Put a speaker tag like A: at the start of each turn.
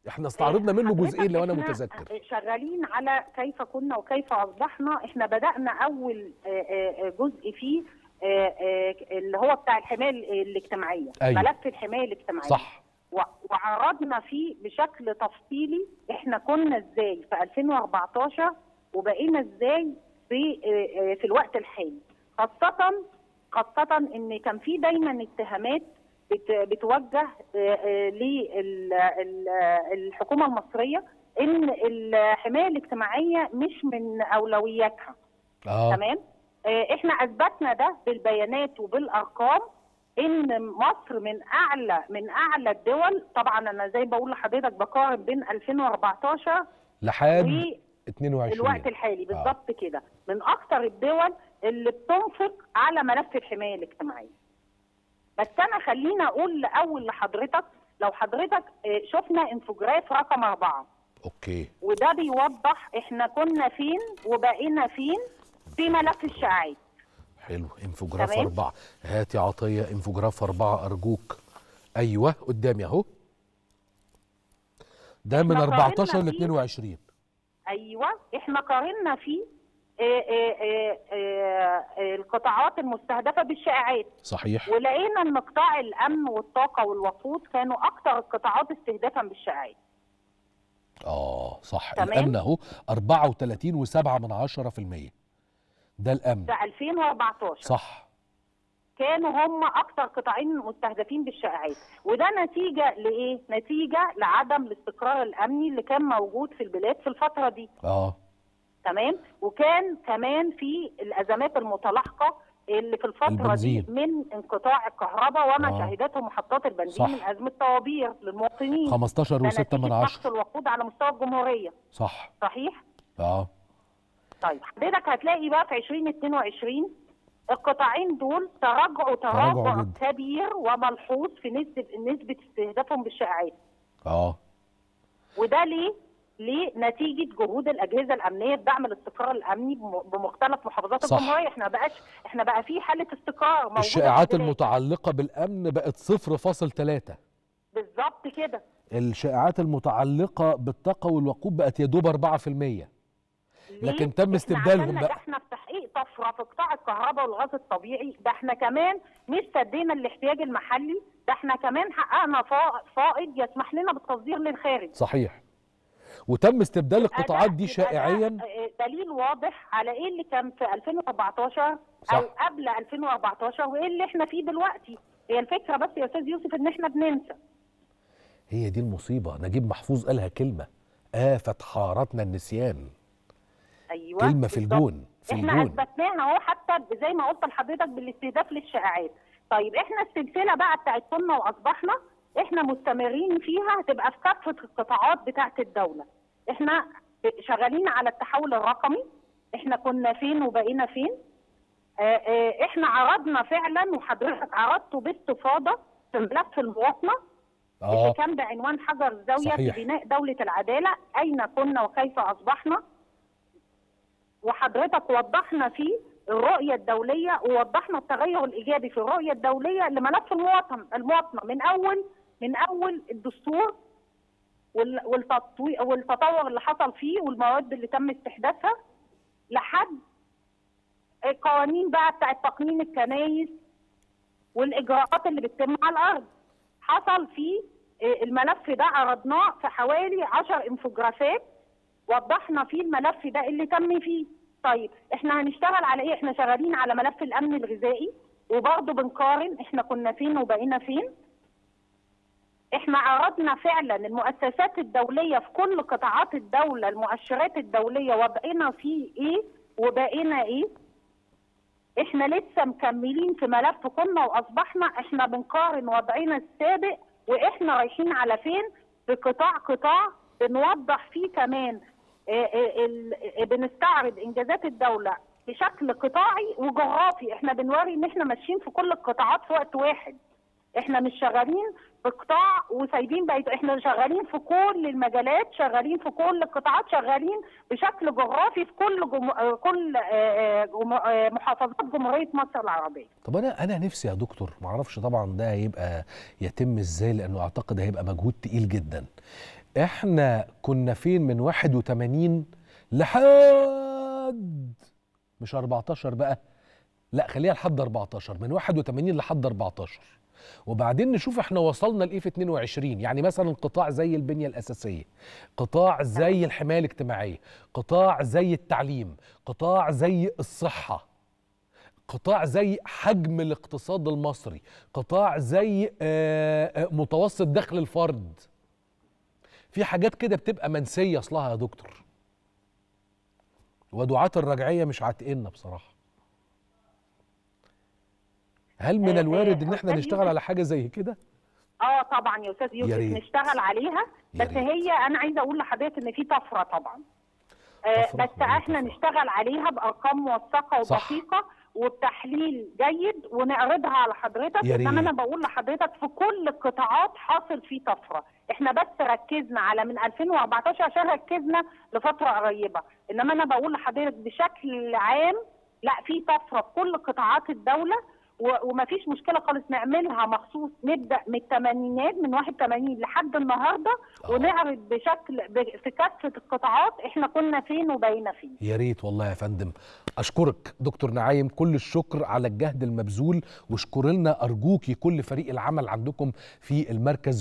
A: احنا استعرضنا منه
B: حضرتك
A: جزئين لو انا
B: إحنا
A: متذكر
B: شغالين على كيف كنا وكيف اصبحنا احنا بدانا اول آه، آه، آه، جزء فيه آه، آه، اللي هو بتاع الحمايه الاجتماعيه
A: أيوة.
B: ملف الحمايه الاجتماعيه
A: صح
B: و- وعرضنا فيه بشكل تفصيلي احنا كنا ازاي في 2014 وبقينا ازاي في آه، آه، في الوقت الحالي خاصة خاصة ان كان في دايما اتهامات بت- بتوجه للحكومة المصرية ان الحماية الاجتماعية مش من اولوياتها
A: اه
B: تمام آه، احنا اثبتنا ده بالبيانات وبالارقام ان مصر من اعلى من اعلى الدول طبعا انا زي بقول لحضرتك بقارن بين 2014
A: لحد 22
B: والوقت الحالي بالظبط كده من اكثر الدول اللي بتنفق على ملف الحمايه الاجتماعيه بس انا خليني اقول الاول لحضرتك لو حضرتك آه، شفنا انفوجراف رقم أربعة
A: اوكي
B: وده بيوضح احنا كنا فين وبقينا فين في ملف الشائعات
A: حلو انفوجراف
B: تمام.
A: أربعة هاتي عطية انفوجراف أربعة أرجوك أيوه قدامي أهو ده من
B: إحنا
A: 14 ل
B: قارنا فيه.
A: 22
B: ايوه احنا قارنا فيه آه، آه، آه، آه، آه، القطاعات المستهدفه بالشائعات
A: صحيح
B: ولقينا ان قطاع الامن والطاقه والوقود كانوا اكثر القطاعات استهدافا بالشائعات
A: اه صح
B: تمام.
A: الأمن أهو 34 و7 من 10 في المية ده الأمن
B: في 2014
A: صح
B: كانوا هم اكثر قطاعين مستهدفين بالشائعات وده نتيجه لايه نتيجه لعدم الاستقرار الامني اللي كان موجود في البلاد في الفتره دي
A: اه
B: تمام وكان كمان في الازمات المتلاحقه اللي في الفتره
A: البنزين.
B: دي من انقطاع الكهرباء وما
A: آه.
B: شهدته محطات البنزين
A: صح.
B: من ازمه طوابير للمواطنين
A: 15
B: ده
A: و6
B: نتيجة
A: من
B: ضغط
A: 10
B: الوقود على مستوى الجمهوريه
A: صح
B: صحيح
A: اه
B: طيب حضرتك هتلاقي بقى في 2022 القطاعين دول تراجعوا
A: تراجعوا
B: تراجع
A: جدا.
B: كبير وملحوظ في نسبه نسبه استهدافهم بالشائعات
A: اه
B: وده ليه؟ ليه؟ نتيجه جهود الاجهزه الامنيه بدعم الاستقرار الامني بم- بمختلف محافظات
A: صح.
B: الجمهوريه، احنا بقاش احنا بقى في حاله استقرار موجوده
A: الشائعات
B: في البلاد.
A: المتعلقة بالأمن بقت 0.3
B: بالظبط كده
A: الشائعات المتعلقة بالطاقة والوقود بقت يا دوب 4%
B: ليه؟
A: لكن تم
B: إحنا
A: استبدالهم
B: عشان
A: بقى.
B: نجحنا في تحقيق طفره في قطاع الكهرباء والغاز الطبيعي ده احنا كمان مش سدينا الاحتياج المحلي ده احنا كمان حققنا فا- فائض يسمح لنا بالتصدير للخارج
A: صحيح وتم استبدال
B: يبقى
A: القطاعات
B: ده-
A: دي
B: يبقى ده،
A: شائعيا
B: آه، دليل واضح على ايه اللي كان في 2014
A: صح.
B: او قبل 2014 وايه اللي احنا فيه دلوقتي هي الفكره بس يا استاذ يوسف ان احنا بننسى
A: هي دي المصيبة نجيب محفوظ قالها كلمة آفة حارتنا النسيان
B: ايوه
A: كلمة في
B: بالظبط.
A: الجون في
B: احنا
A: الجون
B: اثبتناها اهو حتى زي ما قلت لحضرتك بالاستهداف للشائعات طيب احنا السلسله بقى بتاعت كنا واصبحنا احنا مستمرين فيها هتبقى في كافه القطاعات بتاعت الدوله احنا شغالين على التحول الرقمي احنا كنا فين وبقينا فين آه، آه، احنا عرضنا فعلا وحضرتك عرضته باستفاضه في ملف المواطنه اللي
A: اه
B: كان بعنوان حجر الزاويه
A: صحيح.
B: في بناء دوله العداله اين كنا وكيف اصبحنا وحضرتك وضحنا فيه الرؤيه الدوليه ووضحنا التغير الايجابي في الرؤيه الدوليه لملف المواطن المواطنه من اول من اول الدستور وال- والتطوي- والتطور اللي حصل فيه والمواد اللي تم استحداثها لحد القوانين بقى بتاعت تقنين الكنايس والاجراءات اللي بتتم على الارض حصل فيه آه، الملف ده عرضناه في حوالي 10 انفوجرافات وضحنا فيه الملف ده اللي تم فيه طيب احنا هنشتغل على ايه احنا شغالين على ملف الامن الغذائي وبرضه بنقارن احنا كنا فين وبقينا فين احنا عرضنا فعلا المؤسسات الدوليه في كل قطاعات الدوله المؤشرات الدوليه وبقينا فيه ايه وبقينا ايه احنا لسه مكملين في ملف كنا واصبحنا احنا بنقارن وضعنا السابق واحنا رايحين على فين في قطاع قطاع بنوضح فيه كمان آه، آه، ال- آه، بنستعرض انجازات الدوله بشكل قطاعي وجغرافي احنا بنوري ان احنا ماشيين في كل القطاعات في وقت واحد احنا مش شغالين في قطاع وسايبين بقيت احنا شغالين في كل المجالات شغالين في كل القطاعات شغالين بشكل جغرافي في كل جم... آه، كل آه، آه، جم... آه، محافظات جمهوريه مصر العربيه
A: طب انا انا نفسي يا دكتور معرفش طبعا ده هيبقى يتم ازاي لانه اعتقد هيبقى مجهود تقيل جدا احنا كنا فين من 81 لحد مش 14 بقى لا خليها لحد 14 من 81 لحد 14 وبعدين نشوف احنا وصلنا لايه في 22 يعني مثلا قطاع زي البنيه الاساسيه قطاع زي الحمايه الاجتماعيه قطاع زي التعليم قطاع زي الصحه قطاع زي حجم الاقتصاد المصري قطاع زي آه، آه، متوسط دخل الفرد في حاجات كده بتبقى منسيه اصلها يا دكتور ودعاة الرجعيه مش عاتقنا بصراحه هل من
B: آه،
A: الوارد
B: آه،
A: ان احنا
B: أستاذ
A: نشتغل
B: يوسف.
A: على حاجه زي كده
B: اه طبعا يا استاذ يوسف
A: ريت.
B: نشتغل عليها
A: يا
B: بس
A: ريت.
B: هي انا عايزه اقول لحضرتك ان في طفره طبعا آه
A: طفرة؟
B: بس
A: يعني
B: احنا
A: طفرة.
B: نشتغل عليها بارقام موثقه
A: صح.
B: ودقيقه وبتحليل جيد ونعرضها على حضرتك
A: يا
B: انما
A: ريت.
B: انا بقول لحضرتك في كل القطاعات حاصل فيه طفره احنا بس ركزنا على من 2014 عشان ركزنا لفتره قريبه انما انا بقول لحضرتك بشكل عام لا في طفره في كل قطاعات الدوله و- ومفيش مشكله خالص نعملها مخصوص نبدا من الثمانينات من 81 لحد النهارده
A: آه.
B: ونعرض بشكل ب- في كافه القطاعات احنا كنا فين وبقينا فين
A: يا ريت والله يا فندم اشكرك دكتور نعايم كل الشكر على الجهد المبذول واشكر لنا ارجوكي كل فريق العمل عندكم في المركز